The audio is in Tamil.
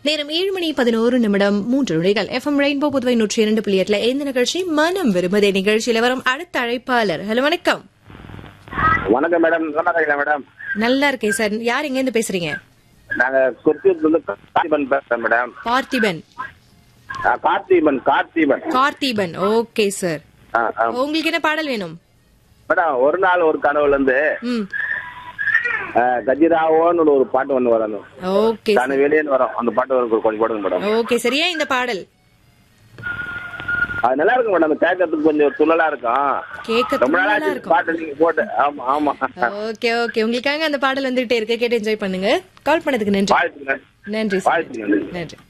நேரம் ஏழு மணி பதினோரு நிமிடம் மூன்று நொடிகள் எஃப்எம் ரெயின்போ புதுவை நூற்றி இரண்டு புள்ளி எட்டுல இந்த நிகழ்ச்சி மனம் விரும்புதே நிகழ்ச்சியில வரும் அடுத்த அழைப்பாளர் ஹலோ வணக்கம் வணக்கம் மேடம் நல்லா இருக்கீங்களா மேடம் நல்லா இருக்கேன் சார் யார் எங்க இருந்து பேசுறீங்க நாங்க குறிச்சியில இருந்து கார்த்திபன் பேசுறேன் மேடம் பார்த்திபன் ஆ, கார்த்திபன் கார்த்திபன் பார்த்திபன் ஓகே சார் ஆ, ஆ. உங்களுக்கு என்ன பாடல் வேணும் மேடம் ஒரு நாள் ஒரு கனவுல இருந்து ம் ஆ, கஜிராவோன்னு ஒரு பாட்டு ஒண்ணு வரணும் ஓகே தானே வெளியேன்னு வரும் அந்த பாட்டு ஒரு கொஞ்சம் போடுங்க மேடம் ஓகே சார் ஏன் இந்த பாடல் அது நல்லா இருக்கும் மேடம் கேட்கறதுக்கு கொஞ்சம் துள்ளலா இருக்கும் கேட்க ரொம்ப நாளா நல்லா ஆச்சு இருக்கும் பாட்டு நீங்க போட்டு ஆமா ஆமா ஓகே ஓகே உங்களுக்காக அந்த பாடல் வந்துகிட்டே இருக்கு கேட்டு என்ஜாய் பண்ணுங்க கால் பண்ணதுக்கு நன்றி வாழ்த்துங்க நன்றி சார் வாழ்த்துங்க நன்றி. நன்றி